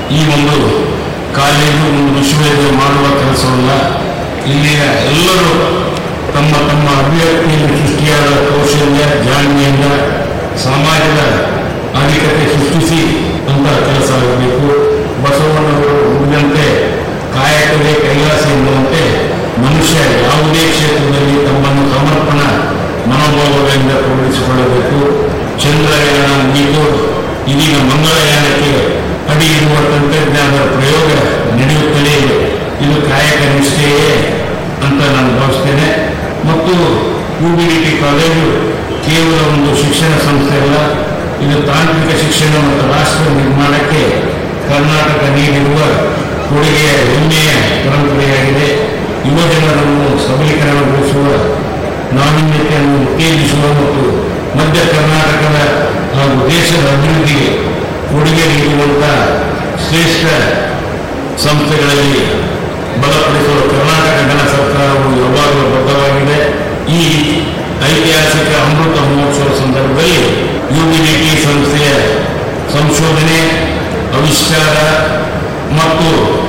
ಈ ಒಂದು ಕಾಲೇಜು ಒಂದು ವಿಶ್ವವಿದ್ಯಾಲಯ ಮಾಡುವ ಕೆಲಸವಲ್ಲ ಇಲ್ಲಿಯ ಎಲ್ಲರೂ ತಮ್ಮ ತಮ್ಮ ಅಭಿವ್ಯಕ್ತಿಯಲ್ಲಿ ಸೃಷ್ಟಿಯಾದ ಕೌಶಲ್ಯ ಜಾಣ್ಮೆಯಿಂದ ಸಮಾಜದ ಆಧಿಕತೆ ಸೃಷ್ಟಿಸಿ ಅಂತ ಕೆಲಸ ಆಗಬೇಕು ಬಸವಣ್ಣವರು ನುಡಿದಂತೆ ಕಾಯಕವೇ ಕೈಲಾಸ ಎನ್ನುವಂತೆ ಮನುಷ್ಯ ಯಾವುದೇ ಕ್ಷೇತ್ರದಲ್ಲಿ ತಮ್ಮನ್ನು ಸಮರ್ಪಣ ಮನೋಭಾವಗಳಿಂದ ತೊಡಗಿಸಿಕೊಳ್ಳಬೇಕು ಚಂದ್ರಯಾನ ಮುಗಿದು ಇದೀಗ ಮಂಗಳಯಾನಕ್ಕೆ ಅಡಿ ಇರುವ ತಂತ್ರಜ್ಞಾನದ ಪ್ರಯೋಗ ನಡೆಯುತ್ತಲೇ ಇದೆ ಇದು ಕಾಯಕ ನಿಷ್ಠೆಯೇ ಅಂತ ನಾನು ಭಾವಿಸ್ತೇನೆ ಮತ್ತು U B D T college ಕೇವಲ ಒಂದು ಶಿಕ್ಷಣ ಸಂಸ್ಥೆ ಅಲ್ಲ ಇದು ತಾಂತ್ರಿಕ ಶಿಕ್ಷಣ ಮತ್ತು ರಾಷ್ಟ್ರ ನಿರ್ಮಾಣಕ್ಕೆ ಕರ್ನಾಟಕ ನೀಡಿರುವ ಕೊಡುಗೆಯ ಹೆಮ್ಮೆಯ ಪರಂಪರೆಯಾಗಿದೆ ಯುವ ಜನರನ್ನು ಸಬಲೀಕರಣಗೊಳಿಸುವ ನಾವೀನ್ಯತೆಯನ್ನು ಉತ್ತೇಜಿಸುವ ಮತ್ತು ಮಧ್ಯ ಕರ್ನಾಟಕದ ಹಾಗೂ ದೇಶದ ಅಭಿವೃದ್ಧಿಗೆ ಕೊಡುಗೆ ನೀಡುವಂಥ ಶ್ರೇಷ್ಠ ಸಂಸ್ಥೆಗಳಲ್ಲಿ ಬಲಪಡಿಸುವ ಕರ್ನಾಟಕ ಗಣ ಸರ್ಕಾರವು ಯಾವಾಗಲೂ ಬದ್ಧವಾಗಿದೆ ಈ ಐತಿಹಾಸಿಕ ಅಮೃತ ಮಹೋತ್ಸವ ಸಂದರ್ಭದಲ್ಲಿ ಯುಬಿಡಿಟಿ ಸಂಸ್ಥೆಯ ಸಂಶೋಧನೆ ಆವಿಷ್ಕಾರ ಮತ್ತು